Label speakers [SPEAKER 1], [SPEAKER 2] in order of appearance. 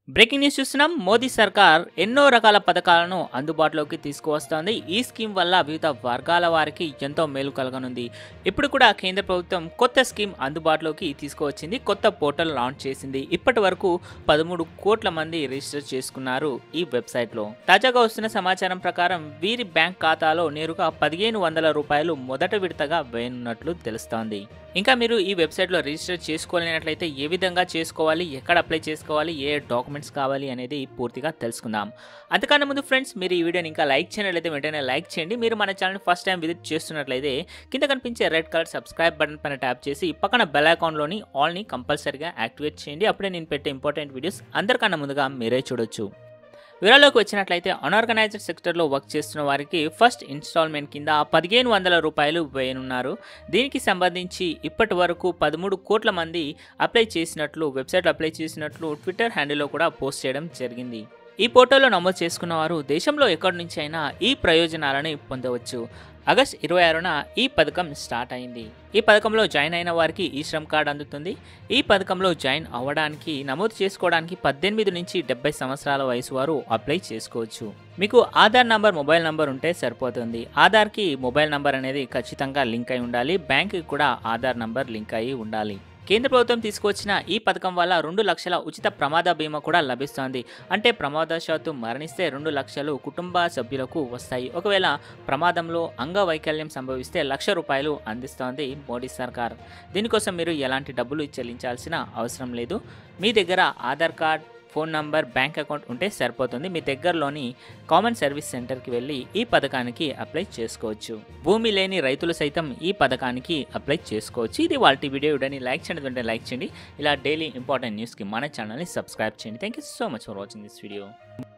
[SPEAKER 1] breaking news చూస్తున్నాం మోదీ సర్కార్ ఎన్నో రకాల పథకాలను అందుబాటులోకి తీసుకువస్తోంది ఈ స్కీమ్ వల్ల వివిధ వర్గాల వారికి ఎంతో మేలు కలగనుంది ఇప్పుడు కూడా కేంద్ర ప్రభుత్వం కొత్త స్కీమ్ అందుబాటులోకి తీసుకువచ్చింది కొత్త పోర్టల్ లాంచ్ చేసింది ఇప్పటి వరకు పదమూడు కోట్ల మంది రిజిస్టర్ చేసుకున్నారు ఈ వెబ్సైట్లో తాజాగా వస్తున్న సమాచారం ప్రకారం వీరి బ్యాంక్ ఖాతాలో నేరుగా పదిహేను వందల రూపాయలు మొదట విడతగా వేయనున్నట్లు తెలుస్తోంది ఇంకా మీరు ఈ వెబ్సైట్లో రిజిస్టర్ చేసుకోలేనట్లయితే ఏ విధంగా చేసుకోవాలి ఎక్కడ అప్లై చేసుకోవాలి ఏ డాక్యుమెంట్స్ కావాలి అనేది పూర్తిగా తెలుసుకుందాం అంతకన్నా ముందు ఫ్రెండ్స్ మీరు ఈ వీడియోని ఇంకా లైక్ చేయనట్లయితే వెంటనే లైక్ చేయండి మీరు మన ఛానల్ ఫస్ట్ టైం విజిట్ చేస్తున్నట్లయితే కింద కనిపించే రెడ్ కలర్ సబ్స్క్రైబ్ బటన్ పైన ట్యాప్ చేసి పక్కన బెల్ ఐకాన్లోని ఆల్ని కంపల్సరీగా యాక్టివేట్ చేయండి అప్పుడే నేను పెట్టే ఇంపార్టెంట్ వీడియోస్ అందరికన్నా ముందుగా మీరే చూడొచ్చు వివరాల్లోకి వచ్చినట్లయితే అనార్గనైజ్డ్ సెక్టర్లో వర్క్ చేస్తున్న వారికి ఫస్ట్ ఇన్స్టాల్మెంట్ కింద పదిహేను వందల రూపాయలు వేయనున్నారు దీనికి సంబంధించి ఇప్పటి వరకు పదమూడు కోట్ల మంది అప్లై చేసినట్లు వెబ్సైట్ అప్లై చేసినట్లు ట్విట్టర్ హ్యాండిల్లో కూడా పోస్ట్ చేయడం జరిగింది ఈ పోర్టల్లో నమోదు చేసుకున్న వారు దేశంలో ఎక్కడి నుంచి అయినా ఈ ప్రయోజనాలను పొందవచ్చు ఆగస్ట్ ఇరవై ఆరున ఈ పథకం స్టార్ట్ అయింది ఈ పథకంలో జాయిన్ అయిన వారికి ఈ శ్రమ్ కార్డ్ అందుతుంది ఈ పథకంలో జాయిన్ అవ్వడానికి నమోదు చేసుకోవడానికి పద్దెనిమిది నుంచి డెబ్బై సంవత్సరాల వయసు వారు అప్లై చేసుకోవచ్చు మీకు ఆధార్ నంబర్ మొబైల్ నంబర్ ఉంటే సరిపోతుంది ఆధార్కి మొబైల్ నంబర్ అనేది ఖచ్చితంగా లింక్ అయి ఉండాలి బ్యాంక్కి కూడా ఆధార్ నంబర్ లింక్ అయి ఉండాలి కేంద్ర ప్రభుత్వం తీసుకొచ్చిన ఈ పథకం వల్ల రెండు లక్షల ఉచిత ప్రమాద బీమా కూడా లభిస్తోంది అంటే ప్రమాదశాత్తు మరణిస్తే రెండు లక్షలు కుటుంబ సభ్యులకు వస్తాయి ఒకవేళ ప్రమాదంలో అంగవైకల్యం సంభవిస్తే లక్ష రూపాయలు అందిస్తోంది మోడీ సర్కార్ దీనికోసం మీరు ఎలాంటి డబ్బులు చెల్లించాల్సిన అవసరం లేదు మీ దగ్గర Aadhaar card phone number bank account ఉంటే సరిపోతుంది మీ దగ్గరలోని కామన్ సర్వీస్ సెంటర్కి వెళ్ళి ఈ పథకానికి అప్లై చేసుకోవచ్చు భూమి లేని రైతులు సైతం ఈ పథకానికి అప్లై చేసుకోవచ్చు ఇది వాళ్ళ వీడియో వీడియోని లైక్ చేయండి ఉంటే లైక్ చేయండి ఇలా డైలీ ఇంపార్టెంట్ న్యూస్కి మన ఛానల్ని సబ్స్క్రైబ్ చేయండి thank you so much for watching this video